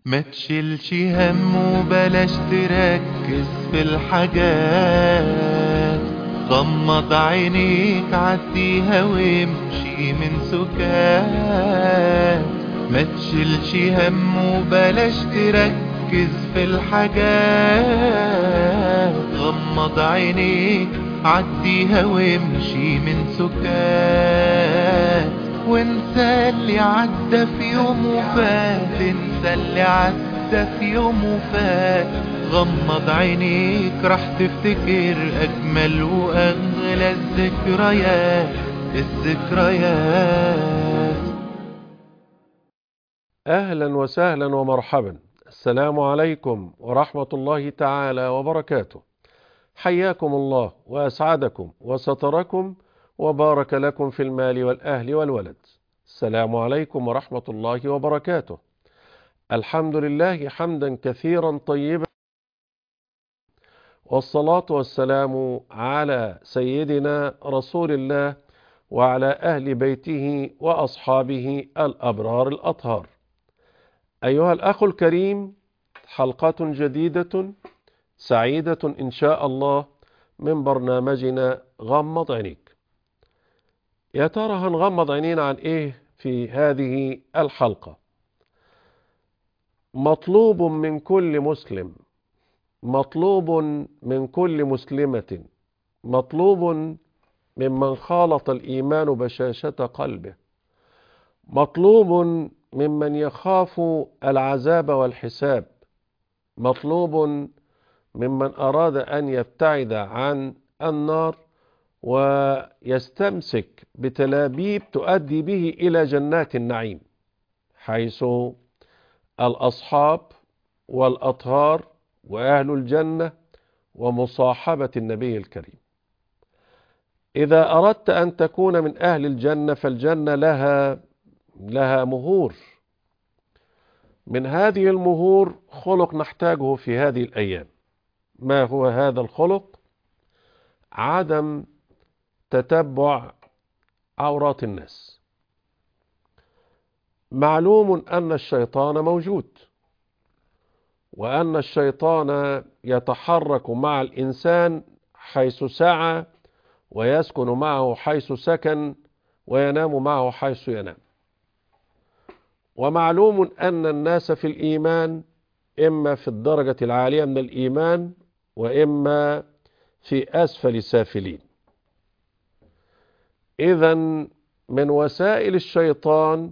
ما تشيلش هم وبلاش تركز في الحاجات غمض عينيك عديها وامشي من سكات ما تشيلش هم وبلاش تركز في الحاجات غمض عينيك عديها وامشي من سكات وانسى اللي عدى في يوم وفات انسى اللي عدى في يوم وفات غمض عينيك راح تفتكر اجمل واغلى الذكريات الذكريات أهلا وسهلا ومرحبا السلام عليكم ورحمة الله تعالى وبركاته حياكم الله وأسعدكم وستركم وبارك لكم في المال والأهل والولد السلام عليكم ورحمة الله وبركاته الحمد لله حمدا كثيرا طيبا والصلاة والسلام على سيدنا رسول الله وعلى أهل بيته وأصحابه الأبرار الأطهار أيها الأخ الكريم حلقة جديدة سعيدة إن شاء الله من برنامجنا غمض عينيك يا ترى هنغمض عينينا عن إيه في هذه الحلقة مطلوب من كل مسلم مطلوب من كل مسلمة مطلوب ممن خالط الإيمان بشاشة قلبه مطلوب ممن يخاف العذاب والحساب مطلوب ممن أراد أن يبتعد عن النار ويستمسك بتلابيب تؤدي به إلى جنات النعيم حيث الأصحاب والأطهار وأهل الجنة ومصاحبة النبي الكريم إذا أردت أن تكون من أهل الجنة فالجنة لها لها مهور من هذه المهور خلق نحتاجه في هذه الأيام ما هو هذا الخلق عدم تتبع عورات الناس معلوم أن الشيطان موجود وأن الشيطان يتحرك مع الإنسان حيث سعى ويسكن معه حيث سكن وينام معه حيث ينام ومعلوم أن الناس في الإيمان إما في الدرجة العالية من الإيمان وإما في أسفل سافلين إذا من وسائل الشيطان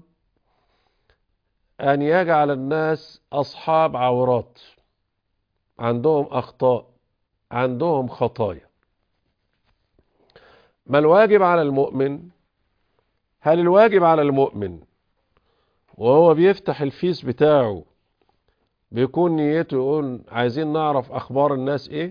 أن يجعل الناس أصحاب عورات عندهم أخطاء عندهم خطايا ما الواجب على المؤمن هل الواجب على المؤمن وهو بيفتح الفيس بتاعه بيكون نيته يقول عايزين نعرف اخبار الناس ايه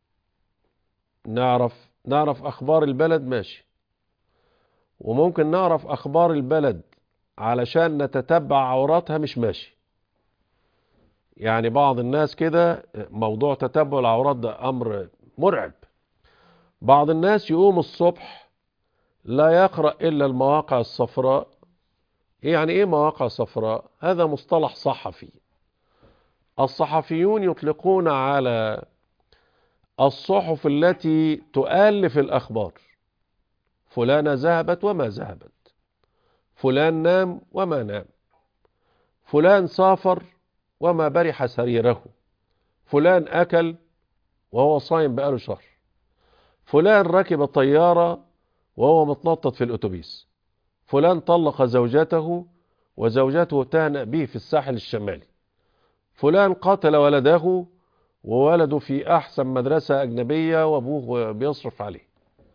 نعرف نعرف اخبار البلد ماشي وممكن نعرف اخبار البلد علشان نتتبع عوراتها مش ماشي يعني بعض الناس كده موضوع تتبع العورات ده امر مرعب بعض الناس يقوم الصبح لا يقرأ الا المواقع الصفراء يعني ايه مواقع صفراء هذا مصطلح صحفي الصحفيون يطلقون على الصحف التي تؤلف الأخبار فلانة ذهبت وما ذهبت فلان نام وما نام فلان سافر وما برح سريره فلان أكل وهو صايم بقاله شهر فلان ركب طيارة وهو متنطط في الأتوبيس فلان طلق زوجته وزوجته تهنأ به في الساحل الشمالي فلان قتل ولده وولده في أحسن مدرسة أجنبية وأبوه بيصرف عليه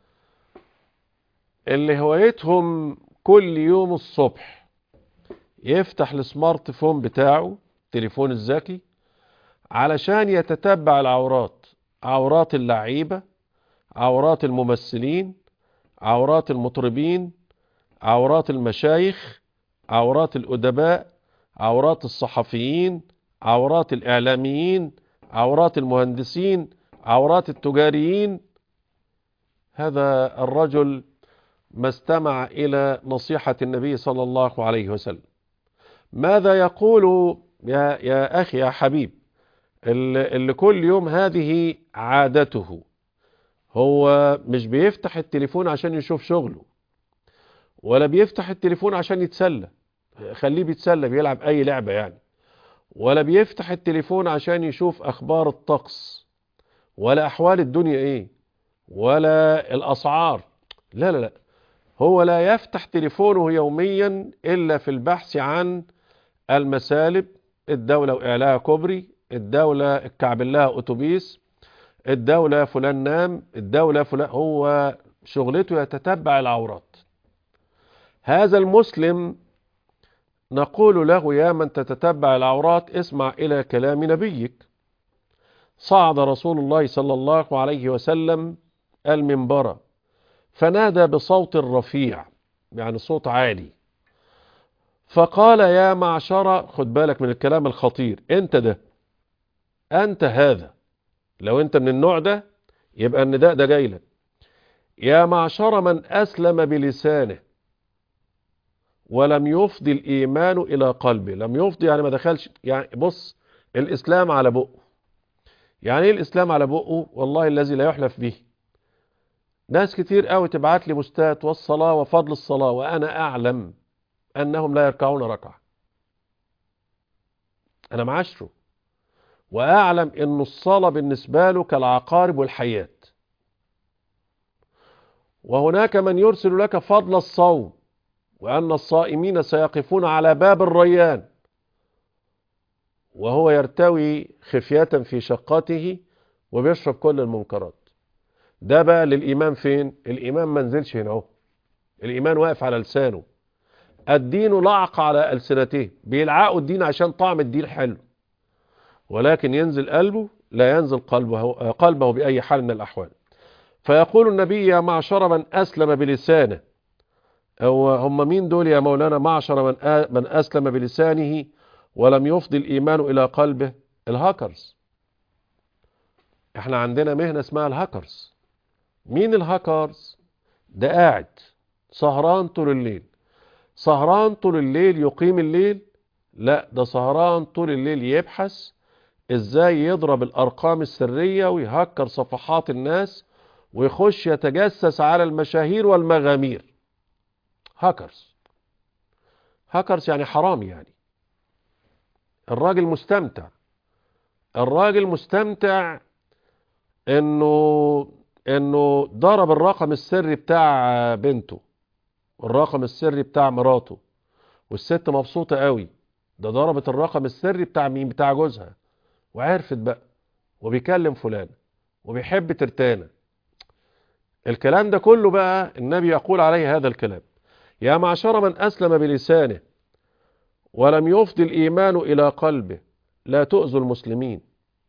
اللي هوايتهم كل يوم الصبح يفتح السمارت فون بتاعه التليفون الذكي علشان يتتبع العورات عورات اللعيبة عورات الممثلين عورات المطربين عورات المشايخ عورات الأدباء عورات الصحفيين عورات الإعلاميين عورات المهندسين عورات التجاريين هذا الرجل ما استمع إلى نصيحة النبي صلى الله عليه وسلم ماذا يقول يا, يا أخي يا حبيب اللي, اللي كل يوم هذه عادته هو مش بيفتح التليفون عشان يشوف شغله ولا بيفتح التليفون عشان يتسلى خليه بيتسلى بيلعب أي لعبة يعني ولا بيفتح التليفون عشان يشوف أخبار الطقس ولا أحوال الدنيا إيه ولا الأسعار لا لا لا هو لا يفتح تليفونه يوميا إلا في البحث عن المسالب الدولة وإعلاها كوبري الدولة الكعب لها أتوبيس الدولة فلان نام الدولة فلان هو شغلته يتتبع العورات هذا المسلم نقول له يا من تتتبع العورات اسمع إلى كلام نبيك صعد رسول الله صلى الله عليه وسلم المنبر فنادى بصوت رفيع يعني صوت عالي فقال يا معشر خد بالك من الكلام الخطير انت ده انت هذا لو انت من النوع ده يبقى النداء ده جاي لك يا معشر من اسلم بلسانه ولم يفضي الايمان الى قلبه لم يفضي يعني ما دخلش يعني بص الاسلام على بقه يعني ايه الاسلام على بقه والله الذي لا يحلف به ناس كتير قوي تبعت لي بوستات والصلاة وفضل الصلاة وأنا أعلم أنهم لا يركعون ركعة أنا معاشره وأعلم أن الصلاة بالنسبة له كالعقارب والحياة وهناك من يرسل لك فضل الصوم وأن الصائمين سيقفون على باب الريان وهو يرتوي خفية في شقته وبيشرب كل المنكرات ده بقى للإيمان فين الإيمان ما نزلش هنا اهو الإيمان واقف على لسانه الدين لعق على ألسنته بيلعقوا الدين عشان طعم الدين حلو ولكن ينزل قلبه لا ينزل قلبه, قلبه بأي حال من الأحوال فيقول النبي يا معشر من أسلم بلسانه أو هم مين دول يا مولانا معشر من, من أسلم بلسانه ولم يفضي الإيمان إلى قلبه الهاكرز احنا عندنا مهنة اسمها الهاكرز مين الهاكرز ده قاعد سهران طول الليل سهران طول الليل يقيم الليل لا ده سهران طول الليل يبحث ازاي يضرب الارقام السرية ويهكر صفحات الناس ويخش يتجسس على المشاهير والمغامير هاكرز هاكرز يعني حرام يعني الراجل مستمتع الراجل مستمتع انه انه ضرب الرقم السري بتاع بنته والرقم السري بتاع مراته والست مبسوطة قوي ده ضربت الرقم السري بتاع مين بتاع جوزها وعرفت بقى وبيكلم فلان وبيحب ترتانة الكلام ده كله بقى النبي يقول عليه هذا الكلام يا معشر من أسلم بلسانه ولم يفضي الإيمان إلى قلبه لا تؤذوا المسلمين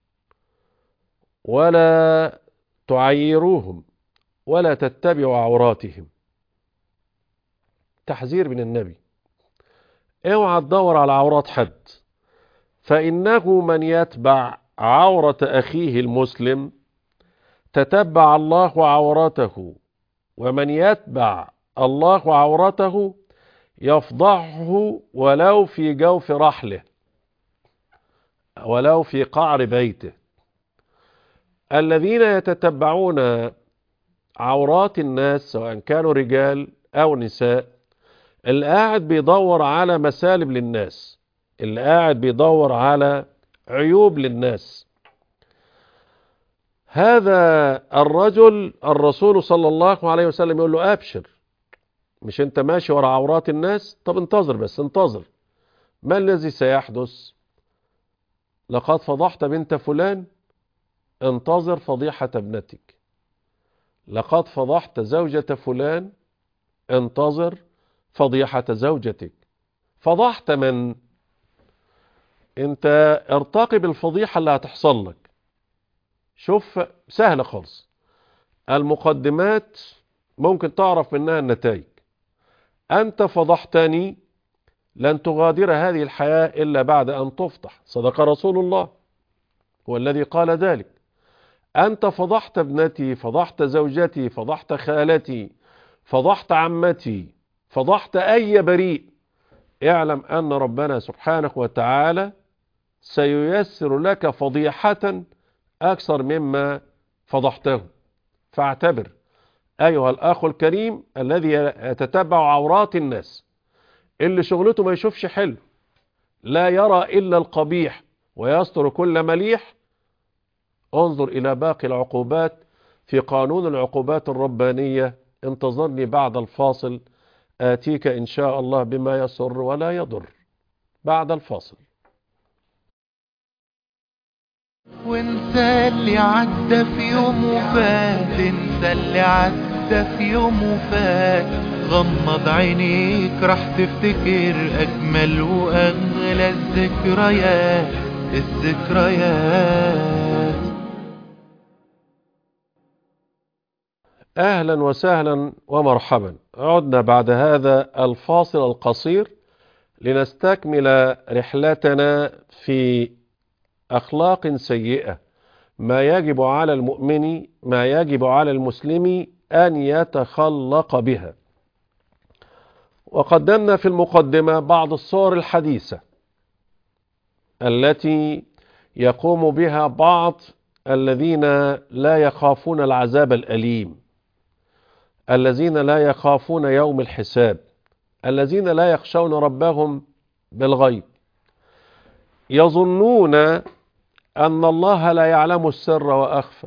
ولا تعيروهم ولا تتبعوا عوراتهم تحذير من النبي اوعى تدور على عورات حد فإنه من يتبع عورة أخيه المسلم تتبع الله عورته ومن يتبع الله عورته يفضحه ولو في جوف رحله ولو في قعر بيته الذين يتتبعون عورات الناس سواء كانوا رجال أو نساء اللي قاعد بيدور على مسالب للناس اللي قاعد بيدور على عيوب للناس هذا الرجل الرسول صلى الله عليه وسلم يقول له أبشر مش انت ماشي ورا عورات الناس طب انتظر بس انتظر ما الذي سيحدث لقد فضحت بنت فلان انتظر فضيحة ابنتك لقد فضحت زوجة فلان انتظر فضيحة زوجتك فضحت من انت ارتقب الفضيحة اللي هتحصل لك شوف سهلة خالص المقدمات ممكن تعرف منها النتائج أنت فضحتني لن تغادر هذه الحياة إلا بعد أن تفضح صدق رسول الله هو الذي قال ذلك أنت فضحت ابنتي فضحت زوجتي فضحت خالتي فضحت عمتي فضحت أي بريء اعلم أن ربنا سبحانه وتعالى سييسر لك فضيحة أكثر مما فضحته فاعتبر أيها الأخ الكريم الذي يتتبع عورات الناس اللي شغلته ما يشوفش حلو لا يرى إلا القبيح ويستر كل مليح انظر إلى باقي العقوبات في قانون العقوبات الربانية انتظرني بعد الفاصل آتيك إن شاء الله بما يسر ولا يضر بعد الفاصل وانسى اللي عدى في يوم وفات انسى اللي عدى في يوم وفات غمض عينيك راح تفتكر اجمل واغلى الذكريات الذكريات أهلا وسهلا ومرحبا عدنا بعد هذا الفاصل القصير لنستكمل رحلتنا في أخلاق سيئة ما يجب على المؤمن ما يجب على المسلم أن يتخلق بها وقدمنا في المقدمة بعض الصور الحديثة التي يقوم بها بعض الذين لا يخافون العذاب الأليم الذين لا يخافون يوم الحساب الذين لا يخشون ربهم بالغيب يظنون أن الله لا يعلم السر وأخفى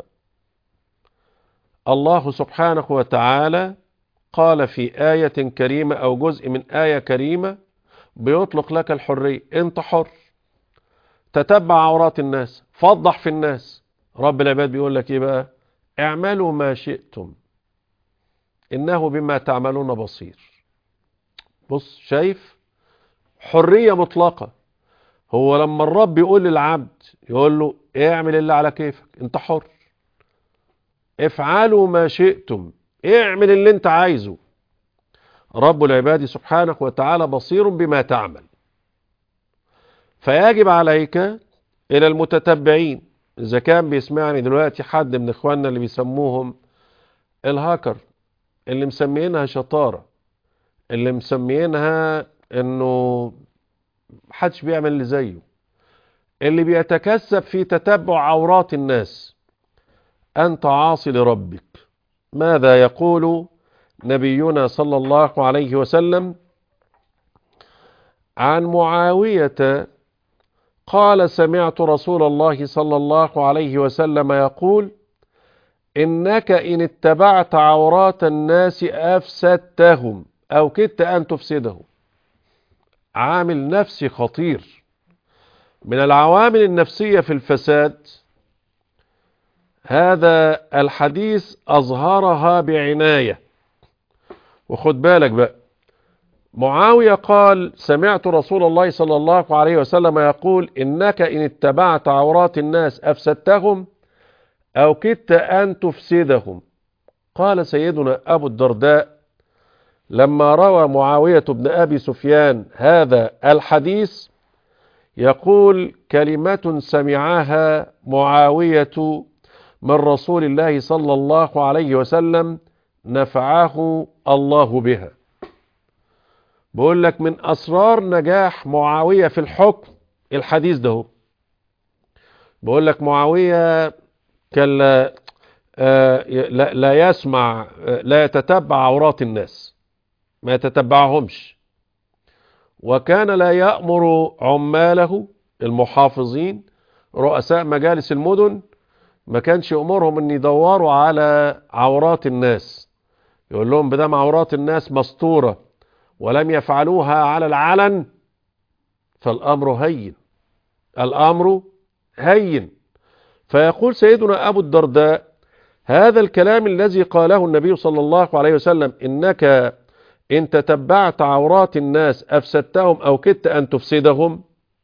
الله سبحانه وتعالى قال في آية كريمة أو جزء من آية كريمة بيطلق لك الحرية انت حر تتبع عورات الناس فضح في الناس رب العباد بيقول لك ايه بقى اعملوا ما شئتم إنه بما تعملون بصير بص شايف حرية مطلقة هو لما الرب يقول للعبد يقول له اعمل اللي على كيفك انت حر افعلوا ما شئتم اعمل اللي انت عايزه رب العباد سبحانه وتعالى بصير بما تعمل فيجب عليك الى المتتبعين اذا كان بيسمعني دلوقتي حد من اخواننا اللي بيسموهم الهاكر اللي مسميينها شطارة اللي مسميينها انه محدش بيعمل اللي زيه اللي بيتكسب في تتبع عورات الناس انت عاصي لربك ماذا يقول نبينا صلى الله عليه وسلم عن معاوية قال سمعت رسول الله صلى الله عليه وسلم يقول إنك إن اتبعت عورات الناس أفسدتهم أو كدت أن تفسدهم عامل نفسي خطير من العوامل النفسية في الفساد هذا الحديث أظهرها بعناية وخد بالك بقى معاوية قال سمعت رسول الله صلى الله عليه وسلم يقول إنك إن اتبعت عورات الناس أفسدتهم أو كدت أن تفسدهم قال سيدنا أبو الدرداء لما روى معاوية بن أبي سفيان هذا الحديث يقول كلمة سمعها معاوية من رسول الله صلى الله عليه وسلم نفعه الله بها بقول لك من أسرار نجاح معاوية في الحكم الحديث ده بقول لك معاوية كان لا, لا, لا يسمع لا يتتبع عورات الناس ما يتتبعهمش وكان لا يأمر عماله المحافظين رؤساء مجالس المدن ما كانش يأمرهم ان يدوروا على عورات الناس يقول لهم بدم عورات الناس مستورة ولم يفعلوها على العلن فالأمر هين الأمر هين فيقول سيدنا أبو الدرداء هذا الكلام الذي قاله النبي صلى الله عليه وسلم إنك إن تتبعت عورات الناس أفسدتهم أو كدت أن تفسدهم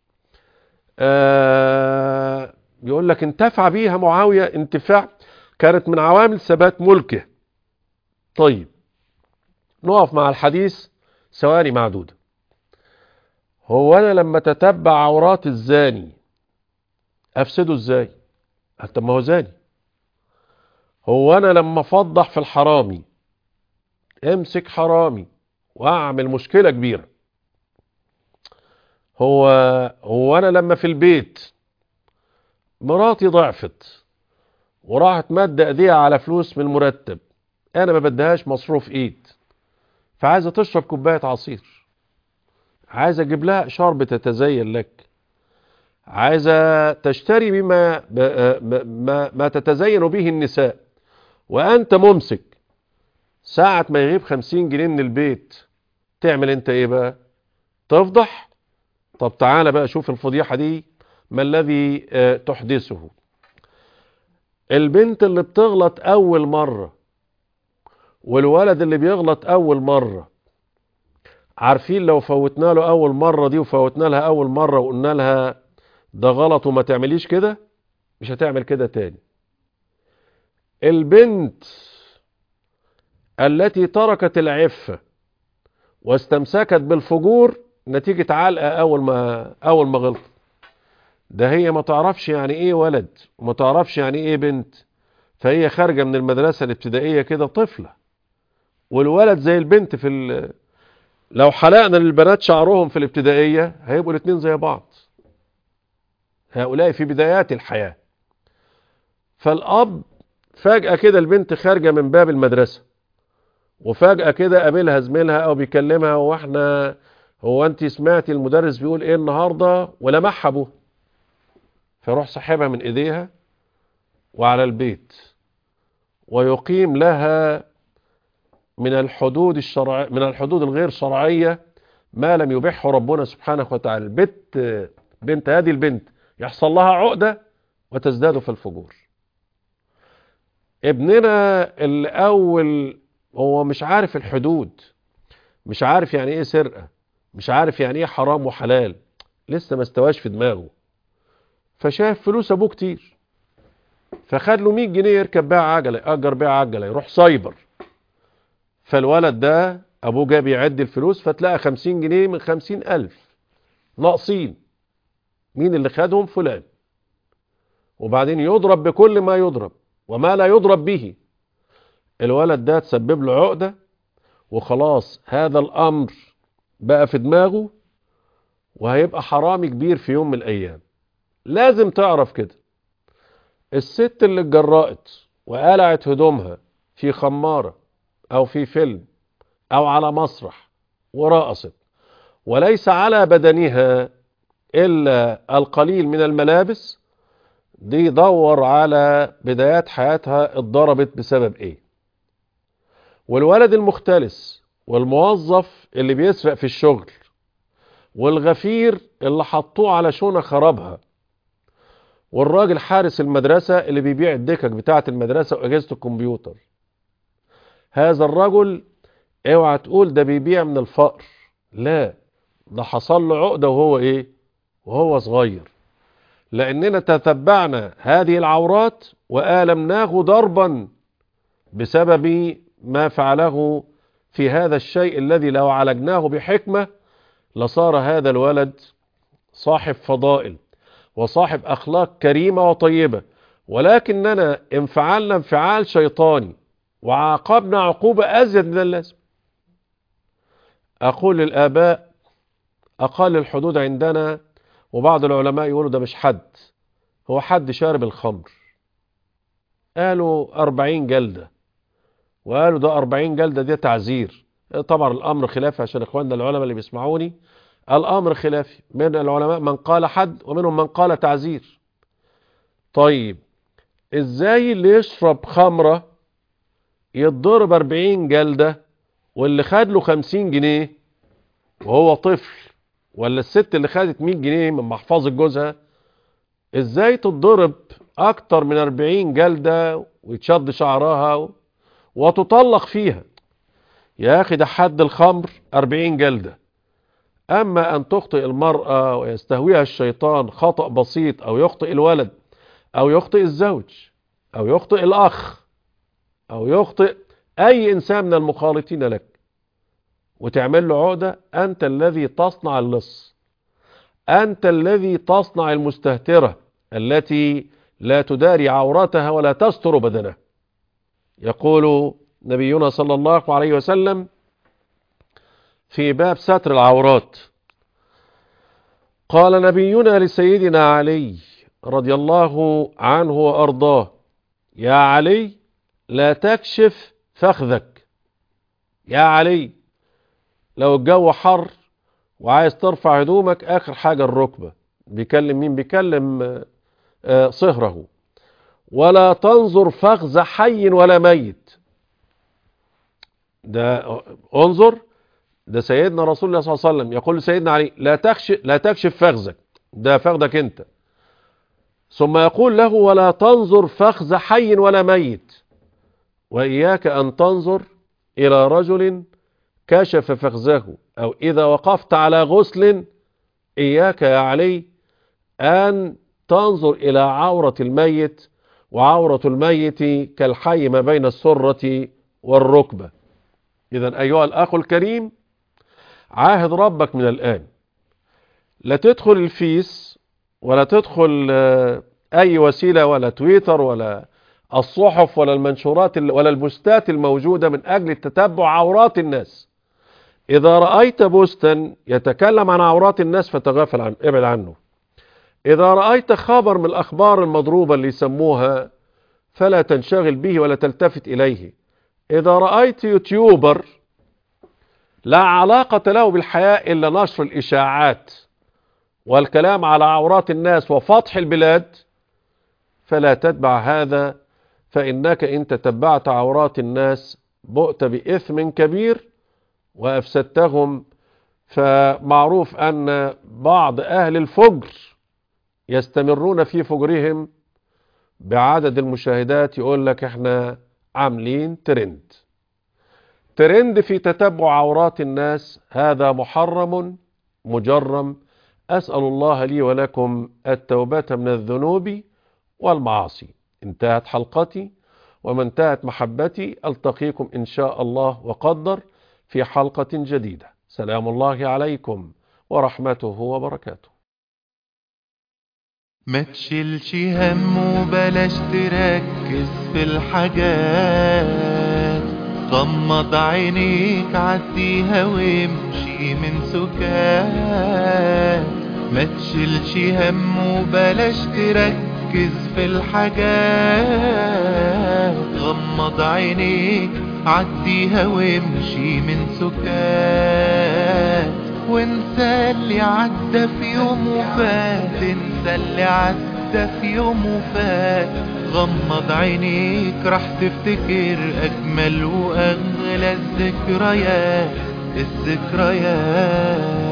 آه يقول لك انتفع بيها معاوية انتفاع كانت من عوامل ثبات ملكه طيب نقف مع الحديث ثواني معدودة هو أنا لما تتبع عورات الزاني أفسده إزاي طب ما هو زاني هو أنا لما أفضح في الحرامي امسك حرامي وأعمل مشكلة كبيرة هو هو انا لما في البيت مراتي ضعفت وراحت مادة ايديها على فلوس من المرتب انا ما بديهاش مصروف ايد فعايزة تشرب كوباية عصير عايزة اجيب لها شرب تتزين لك عايزة تشتري بما ب- ما, ما تتزين به النساء وانت ممسك ساعة ما يغيب خمسين جنيه من البيت تعمل انت ايه بقى تفضح طب تعالى بقى شوف الفضيحة دي ما الذي آه، تحدثه البنت اللي بتغلط اول مرة والولد اللي بيغلط اول مرة عارفين لو فوتنا له اول مرة دي وفوتنا لها اول مرة وقلنا لها ده غلط وما تعمليش كده مش هتعمل كده تاني البنت التي تركت العفة واستمسكت بالفجور نتيجة علقة اول ما اول ما غلط ده هي ما تعرفش يعني ايه ولد وما تعرفش يعني ايه بنت فهي خارجة من المدرسة الابتدائية كده طفلة والولد زي البنت في ال... لو حلقنا للبنات شعرهم في الابتدائية هيبقوا الاتنين زي بعض هؤلاء في بدايات الحياة فالأب فجأة كده البنت خارجة من باب المدرسة وفجأة كده قابلها زميلها أو بيكلمها هو احنا هو انت سمعتي المدرس بيقول ايه النهاردة ولمحها ابوه فيروح سحبها من ايديها وعلى البيت ويقيم لها من الحدود الشرع من الحدود الغير شرعية ما لم يبحه ربنا سبحانه وتعالى البت بنت هذه البنت يحصل لها عقدة وتزداد في الفجور ابننا الأول هو مش عارف الحدود مش عارف يعني ايه سرقة مش عارف يعني ايه حرام وحلال لسه ما استواش في دماغه فشاف فلوس ابوه كتير فخد له 100 جنيه يركب بيها عجلة يأجر بيها عجلة يروح سايبر فالولد ده ابوه جاب يعد الفلوس فتلاقى 50 جنيه من 50 الف ناقصين مين اللي خدهم فلان وبعدين يضرب بكل ما يضرب وما لا يضرب به الولد ده تسبب له عقدة وخلاص هذا الامر بقى في دماغه وهيبقى حرامي كبير في يوم من الايام لازم تعرف كده الست اللي اتجرأت وقلعت هدومها في خمارة او في فيلم او على مسرح ورقصت وليس على بدنها الا القليل من الملابس دي دور على بدايات حياتها اتضربت بسبب ايه والولد المختلس والموظف اللي بيسرق في الشغل والغفير اللي حطوه على شونة خربها والراجل حارس المدرسة اللي بيبيع الدكك بتاعة المدرسة وأجهزة الكمبيوتر هذا الرجل اوعى تقول ده بيبيع من الفقر لا ده حصل له عقدة وهو ايه وهو صغير لاننا تتبعنا هذه العورات وآلمناه ضربا بسبب ما فعله في هذا الشيء الذي لو عالجناه بحكمة لصار هذا الولد صاحب فضائل وصاحب أخلاق كريمة وطيبة ولكننا انفعلنا انفعال شيطاني وعاقبنا عقوبة أزيد من اللازم أقول للآباء أقل الحدود عندنا وبعض العلماء يقولوا ده مش حد هو حد شارب الخمر قالوا أربعين جلدة وقالوا ده أربعين جلدة دي تعزير طبعا الأمر خلافي عشان إخواننا العلماء اللي بيسمعوني الأمر خلافي من العلماء من قال حد ومنهم من قال تعزير طيب ازاي اللي يشرب خمرة يتضرب 40 جلدة واللي خد له 50 جنيه وهو طفل ولا الست اللي خدت 100 جنيه من محفظة جوزها ازاي تتضرب اكتر من 40 جلدة ويتشد شعرها وتطلق فيها يا اخي ده حد الخمر 40 جلدة اما ان تخطئ المرأة ويستهويها الشيطان خطأ بسيط او يخطئ الولد او يخطئ الزوج او يخطئ الاخ او يخطئ اي انسان من المخالطين لك وتعمل له عقدة انت الذي تصنع اللص انت الذي تصنع المستهترة التي لا تداري عورتها ولا تستر بدنها يقول نبينا صلى الله عليه وسلم في باب ستر العورات قال نبينا لسيدنا علي رضي الله عنه وأرضاه يا علي لا تكشف فخذك يا علي لو الجو حر وعايز ترفع هدومك آخر حاجة الركبة بيكلم مين بيكلم آه صهره ولا تنظر فخذ حي ولا ميت ده انظر ده سيدنا رسول الله صلى الله عليه وسلم يقول لسيدنا علي لا تكشف لا تكشف فخذك ده فخذك انت ثم يقول له ولا تنظر فخذ حي ولا ميت وإياك أن تنظر إلى رجل كشف فخذه أو إذا وقفت على غسل إياك يا علي أن تنظر إلى عورة الميت وعورة الميت كالحي ما بين السرة والركبة إذا أيها الأخ الكريم عاهد ربك من الآن لا تدخل الفيس ولا تدخل أي وسيلة ولا تويتر ولا الصحف ولا المنشورات ولا البوستات الموجودة من أجل تتبع عورات الناس إذا رأيت بوستا يتكلم عن عورات الناس فتغافل عنه ابعد عنه إذا رأيت خبر من الأخبار المضروبة اللي يسموها فلا تنشغل به ولا تلتفت إليه إذا رأيت يوتيوبر لا علاقة له بالحياة إلا نشر الإشاعات والكلام على عورات الناس وفضح البلاد فلا تتبع هذا فإنك إن تتبعت عورات الناس بؤت بإثم كبير وأفسدتهم فمعروف أن بعض أهل الفجر يستمرون في فجرهم بعدد المشاهدات يقول لك احنا عاملين ترند ترند في تتبع عورات الناس هذا محرم مجرم أسأل الله لي ولكم التوبة من الذنوب والمعاصي انتهت حلقتي وما انتهت محبتي ألتقيكم إن شاء الله وقدر في حلقة جديدة سلام الله عليكم ورحمته وبركاته ما تشيلش هم وبلاش تركز في الحاجات غمض عينيك عديها وامشي من سكات ما تشيلش هم وبلاش تركز في الحاجات غمض عينيك عديها وامشي من سكات وانسى اللي عدى في يوم وفات انسى اللي عدى في يوم وفات غمض عينيك راح تفتكر اجمل واغلى الذكريات الذكريات